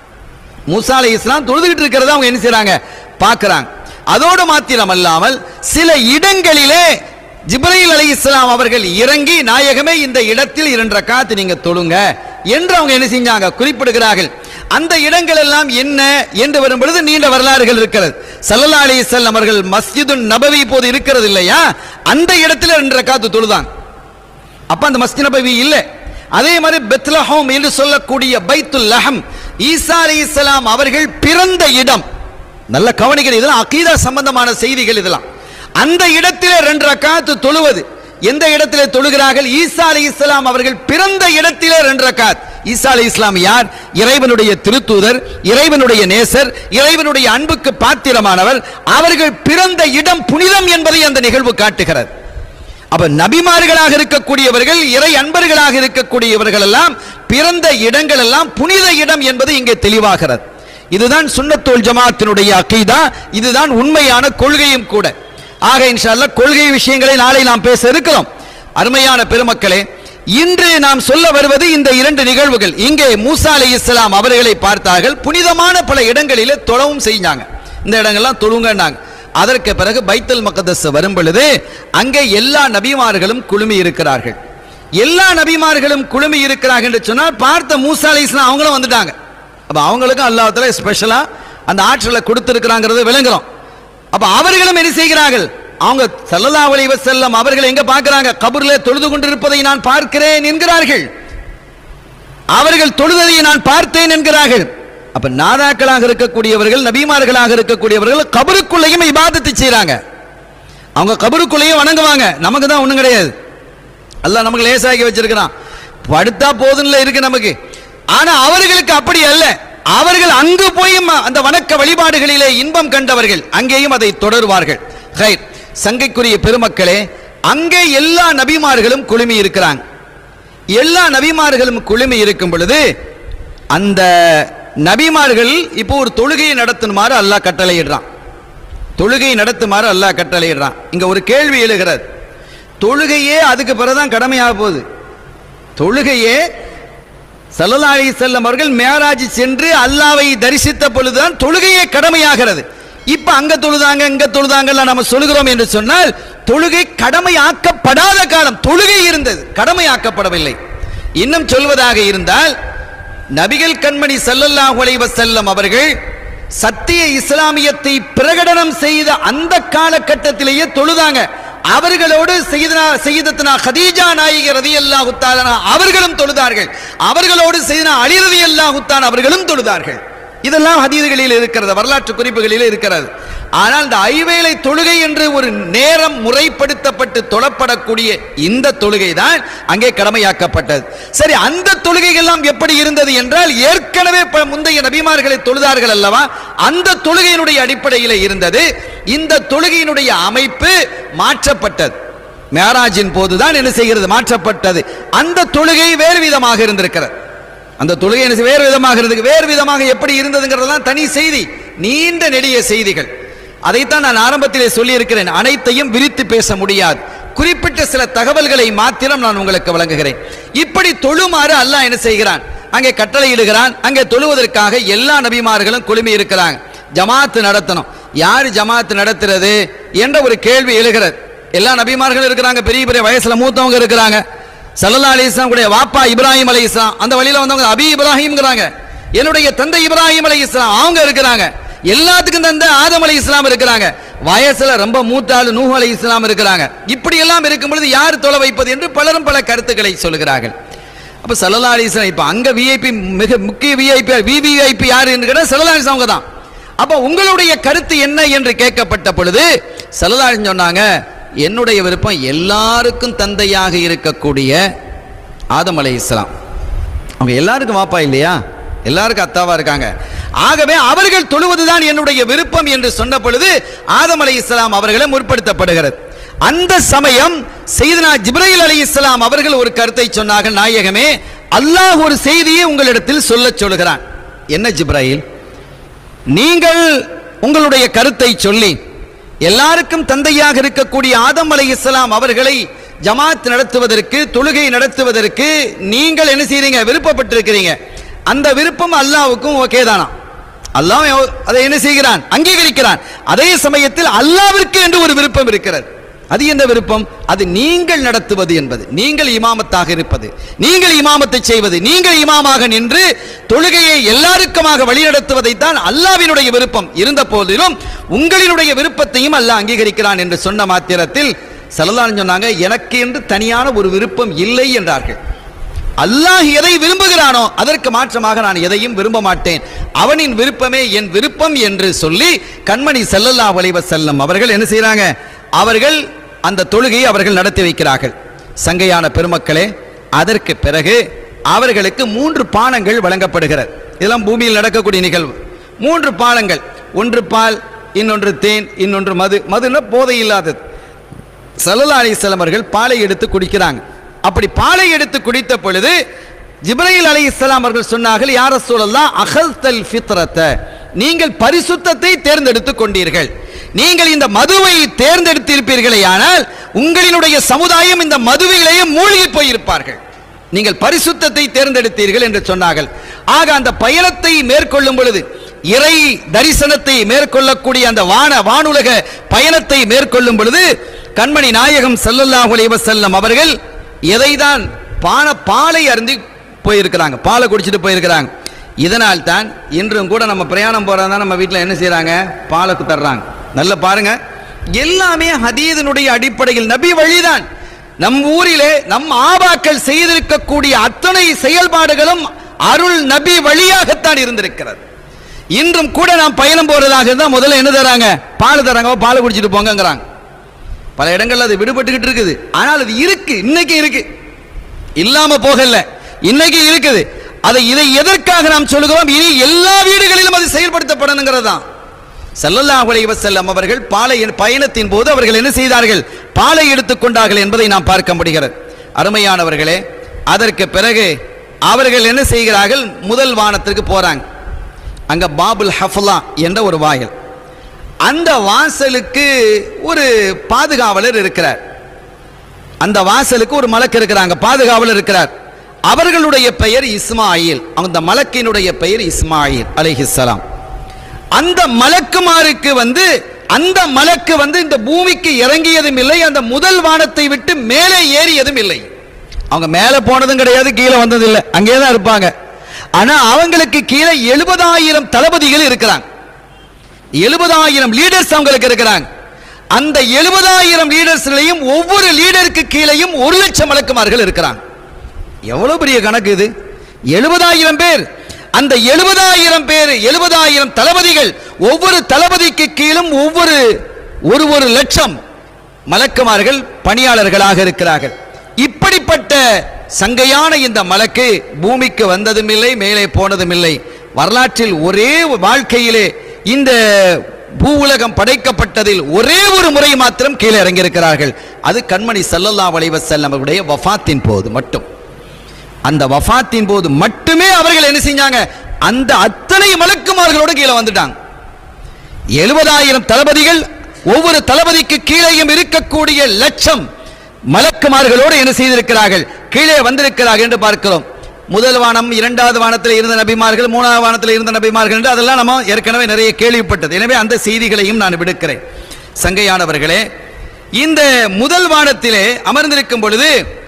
மூசா அலை இஸ்லாம் தொழுதுகிட்டு இருக்கிறத அவங்க என்ன செய்றாங்க பார்க்கறாங்க அதோடு மாத்திரம் அல்லாமல் சில இடங்களிலே ஜிப்ரைல் அலை இஸ்லாம் அவர்கள் இறங்கி நாயகமே இந்த இடத்தில் இரண்டு ரக்காத்து நீங்க தொழுங்க என்று அவங்க என்ன செஞ்சாங்க குறிப்பிடுகிறார்கள் அந்த இடங்கள் எல்லாம் என்ன என்று வரும் பொழுது நீண்ட வரலாறுகள் இருக்கிறது சல்லல்லா அலைஹிஸ்ஸலாம் அவர்கள் மஸ்ஜிதுன் நபவி இப்போது இருக்கிறது இல்லையா அந்த இடத்துல ரெண்டு ரக்காத்து தொழுதாங்க அப்ப அந்த மஸ்ஜித் நபவி இல்ல அதே மாதிரி பெத்லஹோம் என்று சொல்லக்கூடிய பைத்துல் லஹம் ஈசா அலைஹிஸ்ஸலாம் அவர்கள் பிறந்த இடம் நல்ல கவனிக்கணும் இதெல்லாம் அகீதா சம்பந்தமான செய்திகள் இதெல்லாம் அந்த இடத்திலே ரெண்டு ரக்காத்து தொழுவது எந்த இடத்திலே தொழுகிறார்கள் ஈசா அலைஹிஸ்ஸலாம் அவர்கள் பிறந்த இடத்திலே ரெண்டு ரக்காத் ஈசா அலை இஸ்லாம் யார் இறைவனுடைய திருத்தூதர் இறைவனுடைய நேசர் இறைவனுடைய அன்புக்கு பாத்திரமானவர் அவர்கள் பிறந்த இடம் புனிதம் என்பதை அந்த நிகழ்வு காட்டுகிறது அப்ப நபிமார்களாக இருக்கக்கூடியவர்கள் இறை அன்பர்களாக இருக்கக்கூடியவர்கள் எல்லாம் பிறந்த இடங்கள் எல்லாம் புனித இடம் என்பது இங்கே தெளிவாகிறது இதுதான் சுன்னத்துல் ஜமாத்தினுடைய அக்கீதா இதுதான் உண்மையான கொள்கையும் கூட ஆக இன்ஷால்லா கொள்கை விஷயங்களை நாளை நாம் பேச இருக்கிறோம் அருமையான பெருமக்களே இன்று நாம் சொல்ல வருவது இந்த இரண்டு நிகழ்வுகள் இங்கே மூசா அலை இஸ்லாம் அவர்களை பார்த்தார்கள் புனிதமான பல இடங்களிலே தொழவும் செஞ்சாங்க இந்த இடங்கள்லாம் தொழுங்கன்னாங்க அதற்கு பிறகு பைத்தல் மக்கதஸ் வரும் பொழுது அங்கே எல்லா நபிமார்களும் குழுமி இருக்கிறார்கள் எல்லா நபிமார்களும் குழுமி இருக்கிறார்கள் என்று சொன்னால் பார்த்த மூசா அலை இஸ்லாம் அவங்களும் வந்துட்டாங்க அப்ப அவங்களுக்கும் அல்லாஹ்தால ஸ்பெஷலா அந்த ஆற்றலை கொடுத்திருக்கிறாங்கிறது விளங்குறோம் அப்ப அவர்களும் என்ன செய்கிறார்கள் அவங்க ஸல்லல்லாஹு அலைஹி வஸல்லம் அவர்கள் எங்க பார்க்கறாங்க கபர்ல தொழுது கொண்டிருப்பதை நான் பார்க்கிறேன் என்கிறார்கள் அவர்கள் தொழுததை நான் பார்த்தேன் என்கிறார்கள் அப்ப நாதாக்களாக இருக்கக்கூடியவர்கள் நபிமார்களாக இருக்கக்கூடியவர்கள் கபருக்குள்ளேயும் இபாதத்தை செய்றாங்க அவங்க கபருக்குள்ளேயும் வணங்குவாங்க நமக்கு தான் ஒண்ணும் கிடையாது அல்லாஹ் நமக்கு லேசாக்கி வச்சிருக்கிறான் படுத்தா போதும்ல இருக்கு நமக்கு ஆனா அவர்களுக்கு அப்படி அல்ல அவர்கள் அங்கு போய் ம- அந்த வணக்க வழிபாடுகளிலே இன்பம் கண்டவர்கள் அங்கேயும் அதை தொடருவார்கள் ஹைர் சங்கைக்குரிய பெருமக்களே அங்கே எல்லா நபிமார்களும் குழுமி இருக்கிறாங்க எல்லா நபிமார்களும் குழுமி இருக்கும் பொழுது அந்த நபிமார்கள் இப்போ ஒரு தொழுகையை நடத்துமாறு அல்லாஹ் கட்டளையிடுறான் தொழுகை நடத்துமாறு அல்லாஹ் கட்டளையிடுறான் இங்க ஒரு கேள்வி எழுகிறது தொழுகையே அதுக்கு பிறகுதான் கடமையாக போகுது தொழுகையே சல்லல்லா அலைஹி செல்லம் அவர்கள் மேராஜ் சென்று அல்லாவை தரிசித்த பொழுதுதான் தொழுகையே கடமையாகிறது இப்ப அங்க தொழுதாங்க இங்க தொழுதாங்கல்ல நம்ம சொல்லுகிறோம் என்று சொன்னால் தொழுகை கடமையாக்கப்படாத காலம் தொழுகை இருந்தது கடமையாக்கப்படவில்லை இன்னும் சொல்வதாக இருந்தால் நபிகள் கண்மணி ஸல்லல்லாஹு அலைஹி வஸல்லம் அவர்கள் சத்திய இஸ்லாமியத்தை பிரகடனம் செய்த அந்த காலகட்டத்திலேயே தொழுதாங்க அவர்களோடு செய்தனா செய்தத்னா ஹதீஜா நாயகி ரதியல்லாஹு தஆலா அவர்களும் தொழுதார்கள் அவர்களோடு செய்தனா அலி ரதியல்லாஹு தஆலா அவர்களும் தொழுதார்கள் இதெல்லாம் ஹதீதுகளில் இருக்கிறது வரலாற்று குறிப்புகளில் இருக்கிறது ஆனால் இந்த ஐவேளை தொழுகை என்று ஒரு நேரம் முறைப்படுத்தப்பட்டு தொழப்படக்கூடிய இந்த தொழுகை தான் அங்கே கடமையாக்கப்பட்டது சரி அந்த தொழுகைகள்லாம் எப்படி இருந்தது என்றால் ஏற்கனவே ப- முந்தைய நபிமார்களை தொழுதார்கள் அல்லவா அந்த தொழுகையினுடைய அடிப்படையில் இருந்தது இந்த தொழுகையினுடைய அமைப்பு மாற்றப்பட்டது மேராஜின் போதுதான் என்ன செய்கிறது மாற்றப்பட்டது அந்த தொழுகை வேறு விதமாக இருந்திருக்கிறது அந்த தொழுகை என்ன செய்ய- வேறு விதமாக இருந்தது வேறு விதமாக எப்படி இருந்ததுங்கிறதெல்லாம் தனி செய்தி நீண்ட நெடிய செய்திகள் அதைத்தான் நான் ஆரம்பத்திலே சொல்லி இருக்கிறேன் அனைத்தையும் விரித்து பேச முடியாது குறிப்பிட்ட சில தகவல்களை மாத்திரம் நான் உங்களுக்கு வழங்குகிறேன் இப்படி தொழுமாறு அல்லாஹ் என்ன செய்கிறான் அங்கே கட்டளையிடுகிறான் அங்கே தொழுவதற்காக எல்லா நபிமார்களும் குழுமி இருக்கிறாங்க ஜமாத்து நடத்தணும் யார் ஜமாத்து நடத்துறது என்ற ஒரு கேள்வி எழுகிறது எல்லா நபிமார்களும் இருக்கிறாங்க பெரிய பெரிய வயசுல மூத்தவங்க இருக்கிறாங்க சல்லல்லா அலி கூடிய வாப்பா இப்ராஹிம் அலை இஸ்லாம் அந்த வழியில வந்தவங்க அபி இப்ராஹிம்ங்கிறாங்க என்னுடைய தந்தை இப்ராஹிம் அலை இஸ்லாம் அவங்க இருக்கிறாங்க எல்லாத்துக்கும் தந்தை ஆதம் அலை இஸ்லாம் இருக்கிறாங்க வயசுல ரொம்ப மூத்த ஆளு நூஹ் அலை இஸ்லாம் இருக்கிறாங்க இப்படி எல்லாம் இருக்கும் பொழுது யார் தொலை வைப்பது என்று பலரும் பல கருத்துக்களை சொல்கிறார்கள் அப்ப சல்லல்லா அலி இஸ்லாம் இப்ப அங்க விஐபி மிக முக்கிய விஐபி விவிஐபி யார் என்று கேட்டா சல்லல்லா அலி அவங்க தான் அப்ப உங்களுடைய கருத்து என்ன என்று கேட்கப்பட்ட பொழுது சல்லல்லா அலி சொன்னாங்க என்னுடைய விருப்பம் எல்லாருக்கும் தந்தையாக இருக்கக்கூடிய ஆதம் அலை இஸ்லாம் அவங்க எல்லாருக்கும் வாப்பா இல்லையா எல்லாருக்கும் அத்தாவா இருக்காங்க ஆகவே அவர்கள் தொழுவதுதான் என்னுடைய விருப்பம் என்று சொன்ன பொழுது ஆதம் அலை இஸ்லாம் அவர்களை முற்படுத்தப்படுகிறது அந்த சமயம் செய்தனா ஜிப்ரைல் அலைஹிஸ்ஸலாம் அவர்கள் ஒரு கருத்தை சொன்னார்கள் நாயகமே அல்லாஹ் ஒரு செய்தியை உங்களிடத்தில் சொல்லச் சொல்கிறான் என்ன ஜிப்ராயில் நீங்கள் உங்களுடைய கருத்தை சொல்லி எல்லாருக்கும் தந்தையாக இருக்கக்கூடிய ஆதம் அலைஹிஸ்ஸலாம் அவர்களை ஜமாத் நடத்துவதற்கு தொழுகை நடத்துவதற்கு நீங்கள் என்ன செய்றீங்க விருப்பப்பட்டிருக்கிறீங்க அந்த விருப்பம் அல்லாஹ்வுக்கும் ஓகே தானா அல்லாஹ் அதை என்ன செய்கிறான் அங்கீகரிக்கிறான் அதே சமயத்தில் அல்லாவிற்கு என்று ஒரு விருப்பம் இருக்கிறது அது என்ன விருப்பம் அது நீங்கள் நடத்துவது என்பது நீங்கள் இமாமத்தாக இருப்பது நீங்கள் இமாமத்தை செய்வது நீங்கள் இமாமாக நின்று தொழுகையை எல்லாருக்குமாக வழிநடத்துவதைத்தான் அல்லாவினுடைய விருப்பம் இருந்த போதிலும் உங்களினுடைய விருப்பத்தையும் அல்லாஹ் அங்கீகரிக்கிறான் என்று சொன்ன மாத்திரத்தில் சல்லல்லாஹு சொன்னாங்க எனக்கு என்று தனியான ஒரு விருப்பம் இல்லை என்றார்கள் அல்லாஹ் எதை விரும்புகிறானோ அதற்கு மாற்றமாக நான் எதையும் விரும்ப மாட்டேன் அவனின் விருப்பமே என் விருப்பம் என்று சொல்லி கண்மணி ஸல்லல்லாஹு அலைஹி வஸல்லம் அவர்கள் என்ன செய்றாங்க அவர்கள் அந்த தொழுகையை அவர்கள் நடத்தி வைக்கிறார்கள் சங்கையான பெருமக்களே அதற்கு பிறகு அவர்களுக்கு மூன்று பானங்கள் வழங்கப்படுகிறது இதெல்லாம் பூமியில் நடக்கக்கூடிய நிகழ்வு மூன்று பானங்கள் ஒன்று பால் இன்னொன்று தேன் இன்னொன்று மது மதுன்னா போதை இல்லாதது சல்லல்லா அலிஸ்லாம் அவர்கள் பாலை எடுத்து குடிக்கிறாங்க அப்படி பாலை எடுத்து குடித்த பொழுது ஜிப்ரையில் அலை இஸ்லாம் அவர்கள் சொன்னார்கள் யார சூழல்லாம் அகல்தல் ஃபித்ரத்த நீங்கள் பரிசுத்தத்தை தேர்ந்தெடுத்துக் கொண்டீர்கள் நீங்கள் இந்த மதுவை தேர்ந்தெடுத்திருப்பீர்களே ஆனால் உங்களினுடைய சமுதாயம் இந்த மதுவிலேயே மூழ்கி போயிருப்பார்கள் நீங்கள் பரிசுத்தத்தை தேர்ந்தெடுத்தீர்கள் என்று சொன்னார்கள் ஆக அந்த பயணத்தை மேற்கொள்ளும் பொழுது இறை தரிசனத்தை மேற்கொள்ளக்கூடிய அந்த வான வானுலக பயணத்தை மேற்கொள்ளும் பொழுது கண்மணி நாயகம் ஸல்லல்லாஹு அலைஹி வஸல்லம் அவர்கள் எதைதான் பான பாலை அருந்தி போயிருக்கிறாங்க பாலை குடிச்சிட்டு போயிருக்கிறாங்க இதனால் தான் இன்றும் கூட நம்ம பிரயாணம் போறதா நம்ம வீட்டில் என்ன செய்றாங்க பாலை தர்றாங்க நல்ல பாருங்க எல்லாமே ஹதீதனுடைய அடிப்படையில் நபி வழிதான் நம் ஊரிலே நம் ஆபாக்கள் செய்திருக்கக்கூடிய அத்தனை செயல்பாடுகளும் அருள் நபி வழியாகத்தான் இருந்திருக்கிறது இன்றும் கூட நாம் பயணம் போறதாக இருந்தா முதல்ல என்ன தராங்க பால் தராங்க பால் குடிச்சிட்டு போங்கங்கிறாங்க பல இடங்கள்ல அது விடுபட்டுக்கிட்டு இருக்குது ஆனால் அது இருக்கு இன்னைக்கு இருக்கு இல்லாம போகல இன்னைக்கு இருக்குது அதை இதை எதற்காக நாம் சொல்லுகிறோம் இனி எல்லா வீடுகளிலும் அது செயல்படுத்தப்படணுங்கிறது தான் ஸல்லல்லாஹு அலைஹி வஸல்லம் அவர்கள் பாலை பயணத்தின் போது அவர்கள் என்ன செய்தார்கள் பாலை எடுத்துக்கொண்டார்கள் என்பதை நாம் பார்க்க முடிகிறது அருமையானவர்களே அதற்கு பிறகு அவர்கள் என்ன செய்கிறார்கள் முதல் வானத்திற்கு போறாங்க அங்க பாபுல் ஹஃபலா என்ற ஒரு வாயில் அந்த வாசலுக்கு ஒரு பாதுகாவலர் இருக்கிறார் அந்த வாசலுக்கு ஒரு மலக்கு இருக்கிறாங்க பாதுகாவலர் இருக்கிறார் அவர்களுடைய பெயர் இஸ்மாயில் அந்த மலக்கினுடைய பெயர் இஸ்மாயில் அலைஹிஸ்ஸலாம் அந்த மலக்குமாருக்கு வந்து அந்த மலக்கு வந்து இந்த பூமிக்கு இறங்கியதும் இல்லை அந்த முதல் வானத்தை விட்டு மேலே ஏறியதும் இல்லை அவங்க மேலே போனதும் கிடையாது கீழே வந்ததும் இல்லை அங்கே தான் இருப்பாங்க ஆனா அவங்களுக்கு கீழே எழுபதாயிரம் தளபதிகள் இருக்கிறாங்க எழுபதாயிரம் லீடர்ஸ் அவங்களுக்கு இருக்கிறாங்க அந்த எழுபதாயிரம் லீடர்ஸ்லையும் ஒவ்வொரு லீடருக்கு கீழேயும் ஒரு லட்சம் மலக்குமார்கள் இருக்கிறாங்க எவ்வளவு பெரிய கணக்கு இது எழுபதாயிரம் பேர் அந்த எழுபதாயிரம் பேர் எழுபதாயிரம் தளபதிகள் ஒவ்வொரு தளபதிக்கு கீழும் ஒவ்வொரு ஒரு ஒரு லட்சம் மலக்குமார்கள் பணியாளர்களாக இருக்கிறார்கள் இப்படிப்பட்ட சங்கையான இந்த மலக்கு பூமிக்கு வந்ததும் இல்லை மேலே போனதும் இல்லை வரலாற்றில் ஒரே வாழ்க்கையிலே இந்த பூ உலகம் படைக்கப்பட்டதில் ஒரே ஒரு முறை மாத்திரம் கீழே இறங்கியிருக்கிறார்கள் அது கண்மணி ஸல்லல்லாஹு அலைஹி வஸல்லம் அவருடைய வஃபாத்தின் போது மட்டும் அந்த வஃபாத்தின் போது மட்டுமே அவர்கள் என்ன செஞ்சாங்க அந்த அத்தனை மலக்குமார்களோட கீழே வந்துட்டாங்க எழுபதாயிரம் தளபதிகள் ஒவ்வொரு தளபதிக்கு கீழேயும் இருக்கக்கூடிய லட்சம் மலக்குமார்களோடு என்ன செய்திருக்கிறார்கள் கீழே வந்திருக்கிறார்கள் என்று பார்க்கிறோம் முதல் வானம் இரண்டாவது வானத்தில் இருந்த நபிமார்கள் மூணாவது வானத்தில் இருந்த நபிமார்கள் என்று அதெல்லாம் நம்ம ஏற்கனவே நிறைய கேள்விப்பட்டது எனவே அந்த செய்திகளையும் நான் விடுக்கிறேன் சங்கையானவர்களே இந்த முதல் வானத்திலே அமர்ந்திருக்கும் பொழுது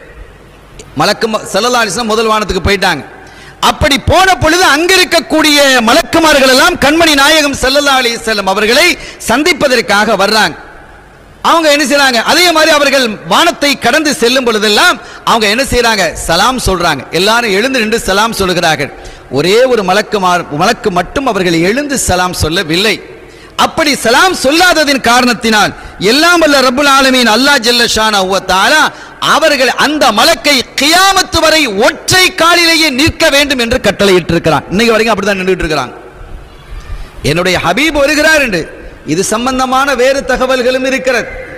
மலக்கு சல்லல்லா அலிஸ்லாம் முதல் வானத்துக்கு போயிட்டாங்க அப்படி போன பொழுது அங்க இருக்கக்கூடிய மலக்குமார்கள் எல்லாம் கண்மணி நாயகம் ஸல்லல்லாஹு அலைஹி வஸல்லம் அவர்களை சந்திப்பதற்காக வர்றாங்க அவங்க என்ன செய்றாங்க அதே மாதிரி அவர்கள் வானத்தை கடந்து செல்லும் பொழுதெல்லாம் அவங்க என்ன செய்றாங்க சலாம் சொல்றாங்க எல்லாரும் எழுந்து நின்று சலாம் சொல்கிறார்கள் ஒரே ஒரு மலக்கு மலக்கு மட்டும் அவர்கள் எழுந்து சலாம் சொல்லவில்லை அப்படி சலாம் சொல்லாததின் காரணத்தினால் எல்லாம் வல்ல ரப்புல் ஆலமீன் அல்லாஹ் ஜல்ல ஷானா தஆலா அவர்கள் அந்த மலக்கை கியாமத்து வரை ஒற்றை காலிலேயே நிற்க வேண்டும் என்று கட்டளையிட்டிருக்கிறான் இன்னைக்கு வரைக்கும் அப்படிதான் நின்றுட்டு இருக்கிறாங்க என்னுடைய ஹபீப் வருகிறார் என்று இது சம்பந்தமான வேறு தகவல்களும் இருக்கிறது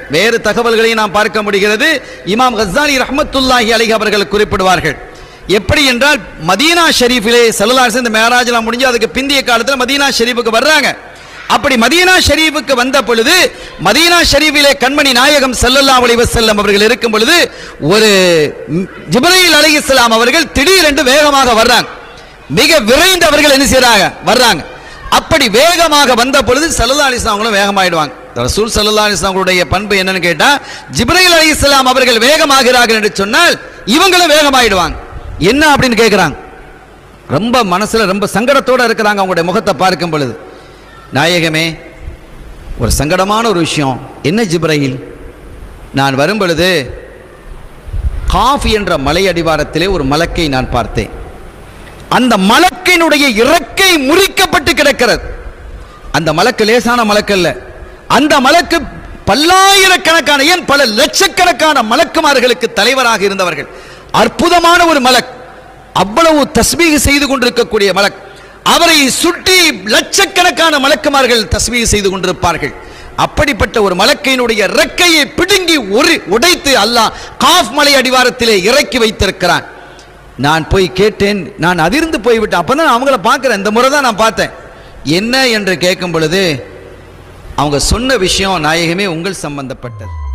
வேறு தகவல்களையும் நாம் பார்க்க முடிகிறது இமாம் கஸ்ஸாலி ரஹ்மத்துல்லாஹி அலைஹி அவர்கள் குறிப்பிடுவார்கள் எப்படி என்றால் மதீனா ஷெரீஃபிலே செல்லலாசு இந்த மேராஜ்லாம் முடிஞ்சு அதுக்கு பிந்திய காலத்தில் மதீனா ஷெரீஃபுக்கு வர்றாங்க அப்படி மதீனா ஷெரீஃபுக்கு வந்த பொழுது மதீனா ஷெரீஃபிலே கண்மணி நாயகம் ஸல்லல்லாஹு அலைஹி வஸல்லம் அவர்கள் இருக்கும் பொழுது ஒரு ம், ஜிப்ரீல் அலைஹிஸ்ஸலாம் அவர்கள் திடீரென்று வேகமாக வர்றாங்க மிக விரைந்து அவர்கள் என்ன செய்றாங்க வர்றாங்க அப்படி வேகமாக வந்த பொழுது சல்லல்லா அலிஸ்லாம் அவங்களும் வேகமாயிடுவாங்க ரசூல் சல்லல்லா அலிஸ்லாம் அவங்களுடைய பண்பு என்னன்னு கேட்டா ஜிப்ரைல் அலைஹிஸ்ஸலாம் அவர்கள் வேகமாகிறார்கள் என்று சொன்னால் இவங்களும் வேகமாயிடுவாங்க என்ன அப்படின்னு கேட்குறாங்க ரொம்ப மனசுல ரொம்ப சங்கடத்தோட இருக்கிறாங்க அவங்களுடைய முகத்தை பார்க்கும் பொழுது நாயகமே ஒரு சங்கடமான ஒரு விஷயம் என்ன ஜிப்ரையில் நான் வரும் பொழுது காஃப் என்ற மலை அடிவாரத்திலே ஒரு மலக்கை நான் பார்த்தேன் அந்த மலக்கினுடைய இறக்கை முறிக்கப்பட்டு கிடக்கிறது அந்த மலக்கு லேசான மலக்கல்ல அந்த மலக்கு பல்லாயிரக்கணக்கான ஏன் பல லட்சக்கணக்கான மலக்குமார்களுக்கு தலைவராக இருந்தவர்கள் அற்புதமான ஒரு மலக் அவ்வளவு தஸ்மீக செய்து கொண்டிருக்கக்கூடிய மலக் அவரை சுற்றி லட்சக்கணக்கான மலக்குமார்கள் தஸ்மீக செய்து கொண்டிருப்பார்கள் அப்படிப்பட்ட ஒரு மலக்கையினுடைய ரெக்கையை பிடுங்கி ஒரு உடைத்து அல்லாஹ் காஃப் மலை அடிவாரத்திலே இறக்கி வைத்திருக்கிறான் நான் போய் கேட்டேன் நான் அதிர்ந்து போய்விட்டேன் அப்போ தான் அவங்கள பார்க்குறேன் இந்த முறை தான் நான் பார்த்தேன் என்ன என்று கேட்கும் பொழுது அவங்க சொன்ன விஷயம் நாயகமே உங்கள் சம்பந்தப்பட்டது